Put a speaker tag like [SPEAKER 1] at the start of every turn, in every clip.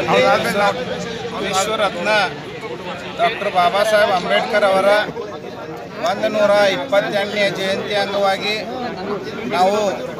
[SPEAKER 1] ವಿಶ್ವರತ್ನ doctor Baba Saheb Ambedkar ಅವರ ಒಂದು ನೂರ ಇಪ್ಪತ್ತೆಂಟನೇ ಜಯಂತಿ ಅಂಗವಾಗಿ ನಾವು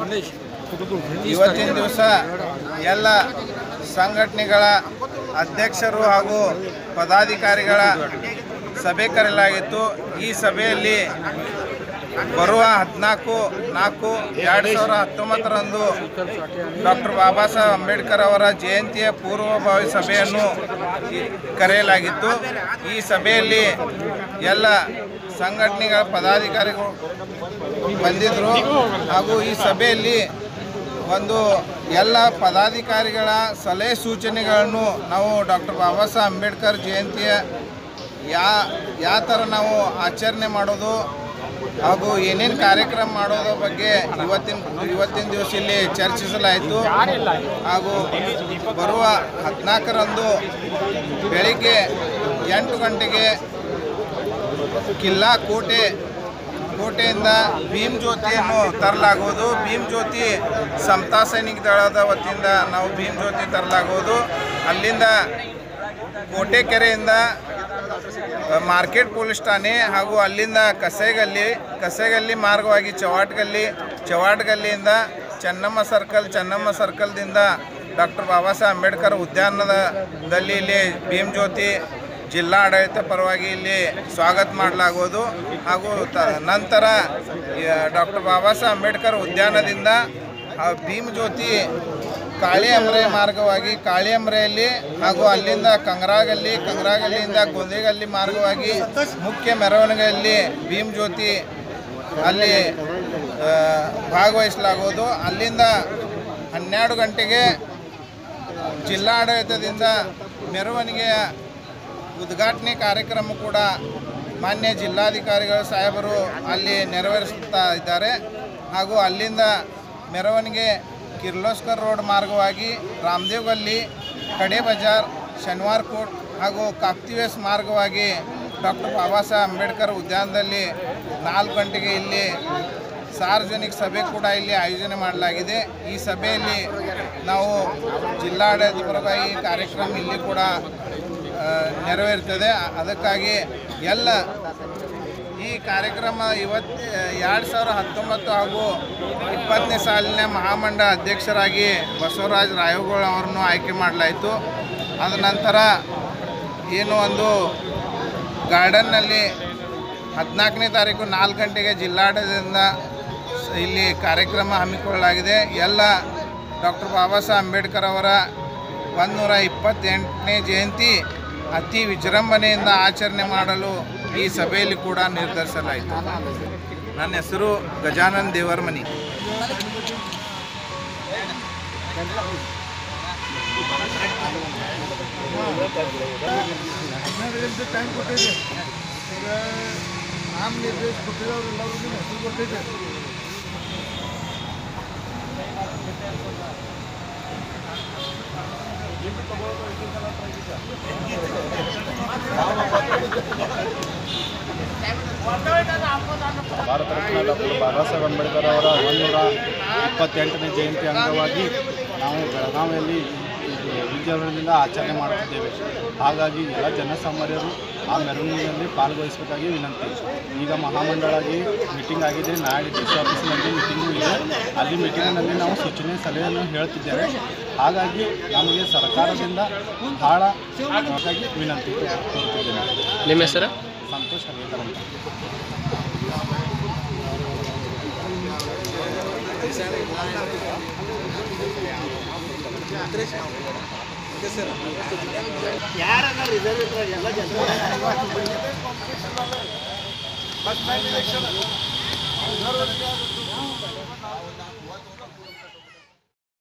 [SPEAKER 1] ಇವತ್ತಿನ ದಿವಸ ಎಲ್ಲ ಸಂಘಟನೆಗಳ ಅಧ್ಯಕ್ಷರು ಹಾಗೂ ಪದಾಧಿಕಾರಿಗಳ ಸಭೆ ಕರೆಯಲಾಗಿತ್ತು ಈ ಸಭೆಯಲ್ಲಿ ಬರುವ ಹದಿನಾಲ್ಕು ನಾಲ್ಕು ಎರಡು ಸಾವಿರ ಹತ್ತೊಂಬತ್ತರಂದು ಡಾಕ್ಟರ್ ಬಾಬಾ ಸಾಹೇಬ್ ಅಂಬೇಡ್ಕರ್ ಅವರ ಜಯಂತಿಯ ಪೂರ್ವಭಾವಿ ಸಭೆಯನ್ನು ಈ- ಕರೆಯಲಾಗಿತ್ತು ಈ ಸಭೆಯಲ್ಲಿ ಎಲ್ಲ ಸಂಘಟನೆಗಳ ಪದಾಧಿಕಾರಿಗಳು ಬಂದಿದ್ದರು ಹಾಗೂ ಈ ಸಭೆಯಲ್ಲಿ ಒಂದು ಎಲ್ಲ ಪದಾಧಿಕಾರಿಗಳ ಸಲಹೆ ಸೂಚನೆಗಳನ್ನು ನಾವು ಡಾಕ್ಟರ್ ಬಾಬಾ ಸಾಹೇಬ್ ಅಂಬೇಡ್ಕರ್ ಜಯಂತಿಯ ಯಾ ಯಾವ ಥರ ನಾವು ಆಚರಣೆ ಮಾಡೋದು ಹಾಗೂ ಏನೇನು ಕಾರ್ಯಕ್ರಮ ಮಾಡೋದ್ರ ಬಗ್ಗೆ ಇವತ್ತಿನ ಇವತ್ತಿನ ದಿವಸ ಇಲ್ಲಿ ಚರ್ಚಿಸಲಾಯಿತು ಹಾಗೂ ಬರುವ ಹದಿನಾಲ್ಕರಂದು ಬೆಳಿಗ್ಗೆ ಎಂಟು ಗಂಟೆಗೆ ಕಿಲ್ಲಾ ಕೋಟೆ ಕೋಟೆಯಿಂದ ಭೀಮ್ ಜ್ಯೋತಿಯನ್ನು ತರಲಾಗುವುದು ಭೀಮ್ ಜ್ಯೋತಿ ಸಮತಾ ಸೈನಿಕ ದಳದ ವತಿಯಿಂದ ನಾವು ಭೀಮ್ ಜ್ಯೋತಿ ತರಲಾಗುವುದು ಅಲ್ಲಿಂದ ಕೋಟೆ ಕೆರೆಯಿಂದ ಮಾರ್ಕೆಟ್ ಪೊಲೀಸ್ ಠಾಣೆ ಹಾಗೂ ಅಲ್ಲಿಂದ ಕಸೇಗಲ್ಲಿ ಕಸೇಗಲ್ಲಿ ಮಾರ್ಗವಾಗಿ ಚವಾಟ್ಗಲ್ಲಿ ಚವಾಟ್ಗಲ್ಲಿಯಿಂದ ಚೆನ್ನಮ್ಮ ಸರ್ಕಲ್ ಚೆನ್ನಮ್ಮ ಸರ್ಕಲ್ದಿಂದ ಡಾಕ್ಟರ್ ಬಾಬಾ ಸಾಹೇಬ್ ಅಂಬೇಡ್ಕರ್ ಉದ್ಯಾನದಲ್ಲಿ ಇಲ್ಲಿ ಭೀಮ್ ಜ್ಯೋತಿ ಜಿಲ್ಲಾ ಆಡಳಿತ ಪರವಾಗಿ ಇಲ್ಲಿ ಸ್ವಾಗತ ಮಾಡಲಾಗುವುದು ಹಾಗೂ ತ ನಂತರ ಡಾಕ್ಟರ್ ಬಾಬಾ ಸಾಹೇಬ್ ಅಂಬೇಡ್ಕರ್ ಉದ್ಯಾನದಿಂದ ಆ ಭೀಮ್ ಜ್ಯೋತಿ ಕಾಳಿಯಂಬ್ರೆ ಮಾರ್ಗವಾಗಿ ಕಾಳಿಯಂಬ್ರೆಯಲ್ಲಿ ಹಾಗೂ ಅಲ್ಲಿಂದ ಕಂಗ್ರಾಗಲ್ಲಿ ಕಂಗ್ರಾಗಲ್ಲಿಯಿಂದ ಗೊಂದಿಗಲ್ಲಿ ಮಾರ್ಗವಾಗಿ ಮುಖ್ಯ ಮೆರವಣಿಗೆಯಲ್ಲಿ ಭೀಮ್ ಜ್ಯೋತಿ ಅಲ್ಲಿ ಆ, ಭಾಗವಹಿಸಲಾಗುವುದು ಅಲ್ಲಿಂದ ಹನ್ನೆರಡು ಗಂಟೆಗೆ ಜಿಲ್ಲಾಡಳಿತದಿಂದ ಮೆರವಣಿಗೆಯ ಉದ್ಘಾಟನೆ ಕಾರ್ಯಕ್ರಮ ಕೂಡ ಮಾನ್ಯ ಜಿಲ್ಲಾಧಿಕಾರಿಗಳು ಸಾಹೇಬರು ಅಲ್ಲಿ ನೆರವೇರಿಸ್ತಾ ಇದ್ದಾರೆ ಹಾಗೂ ಅಲ್ಲಿಂದ ಮೆರವಣಿಗೆ ಕಿರ್ಲೋಸ್ಕರ್ ರೋಡ್ ಮಾರ್ಗವಾಗಿ ರಾಮದೇವ್ ಗಲ್ಲಿ ಕಡೆ ಬಜಾರ್ ಶನಿವಾರ ಕೋಟ್ ಹಾಗೂ ಕಾಕ್ತಿವೇಸ್ ಮಾರ್ಗವಾಗಿ ಡಾಕ್ಟರ್ ಬಾಬಾ ಸಾಹೇಬ್ ಅಂಬೇಡ್ಕರ್ ಉದ್ಯಾನದಲ್ಲಿ ನಾಲ್ಕು ಗಂಟೆಗೆ ಇಲ್ಲಿ ಸಾರ್ವಜನಿಕ ಸಭೆ ಕೂಡ ಇಲ್ಲಿ ಆಯೋಜನೆ ಮಾಡಲಾಗಿದೆ ಈ ಸಭೆಯಲ್ಲಿ ನಾವು ಜಿಲ್ಲಾಡಳಿತ ಪರವಾಗಿ ಕಾರ್ಯಕ್ರಮ ಇಲ್ಲಿ ಕೂಡ ಆ, ನೆರವೇರ್ತದೆ ಅದಕ್ಕಾಗಿ ಎಲ್ಲ ಈ ಕಾರ್ಯಕ್ರಮ ಇವತ್ತು ಎರಡು ಸಾವಿರ ಹತ್ತೊಂಬತ್ತು ಹಾಗೂ ಇಪ್ಪತ್ತನೇ ಸಾಲಿನ ಮಹಾಮಂಡಲ ಅಧ್ಯಕ್ಷರಾಗಿ ಬಸವರಾಜ ರಾಯಗೋಳ ಅವರನ್ನು ಆಯ್ಕೆ ಮಾಡಲಾಯಿತು ಅದ ನಂತರ ಏನು ಒಂದು ಗಾರ್ಡನ್ನಲ್ಲಿ ಹದಿನಾಲ್ಕನೇ ತಾರೀಕು ನಾಲ್ಕು ಗಂಟೆಗೆ ಜಿಲ್ಲಾಡಳಿತದಿಂದ ಸ- ಇಲ್ಲಿ ಕಾರ್ಯಕ್ರಮ ಹಮ್ಮಿಕೊಳ್ಳಲಾಗಿದೆ ಎಲ್ಲ ಡಾಕ್ಟರ್ ಬಾಬಾ ಸಾಹೇಬ್ ಅಂಬೇಡ್ಕರ್ ಅವರ ಒಂದುನೂರ ಇಪ್ಪತ್ತೆಂಟನೇ ಜಯಂತಿ ಅತಿ ವಿಜೃಂಭಣೆಯಿಂದ ಆಚರಣೆ ಮಾಡಲು ಈ ಸಭೆಯಲ್ಲಿ ಕೂಡ ನಿರ್ಧರಿಸಲಾಯಿತು ನನ್ನ ಹೆಸರು ಗಜಾನನ್ ದೇವರಮನಿ
[SPEAKER 2] ಟೈಮ್ ಕೊಟ್ಟಿದೆ ಈಗ ನಾಮ ನಿರ್ದೇಶ ಕೊಟ್ಟಿರೋರು ಎಲ್ಲರಿಗೂ ಹೆಸರು ಕೊಟ್ಟಿದೆ
[SPEAKER 3] ಭಾರತ ರತ್ನ ಡಾಕ್ಟರ್ ಬಾಬಾ ಸಾಹೇಬ್ ಅಂಬೇಡ್ಕರ್ ಅವರ ಒಂದೂರ ಇಪ್ಪತ್ತೆಂಟನೇ ಜಯಂತಿ ಅಂಗವಾಗಿ ನಾವು ಬೆಳಗಾವಿಯಲ್ಲಿ ವಿಜೃಂಭಣೆಯಿಂದ ಆಚರಣೆ ಮಾಡುತ್ತಿದ್ದೇವೆ ಹಾಗಾಗಿ ಎಲ್ಲ ಜನಸಾಮಾನ್ಯರು ಆ ಮೆರವಣಿಗೆಯಲ್ಲಿ ಪಾಲ್ಗೊಳಿಸಬೇಕಾಗಿ ವಿನಂತಿ ಈಗ ಮಹಾಮಂಡಳಾಗಿ ಮೀಟಿಂಗ್ ಆಗಿದೆ ನಾಳೆ ಡಿ ಸಿ ಆಫೀಸಿನಲ್ಲಿ ಮೀಟಿಂಗು ಇದೆ ಅಲ್ಲಿ ಮೀಟಿಂಗ್ನಲ್ಲಿ ನಾವು ಸೂಚನೆ ಸಲಹೆಯನ್ನು ಹೇಳ್ತಿದ್ದೇವೆ ಹಾಗಾಗಿ ನಮಗೆ ಸರ್ಕಾರದಿಂದ ಬಹಳ ಹಾಗಾಗಿ ವಿನಂತಿ ಕೋರುತ್ತಿದ್ದೇನೆ
[SPEAKER 4] ನಿಮ್ಮ ಹೆಸರು
[SPEAKER 3] ಸಂತೋಷ್ ಹರ್ವೇಕರ್ ಅಂತ
[SPEAKER 2] ಫಸ್ಟ್ ಟೈಮ್ ಎಲೆಕ್ಷನ್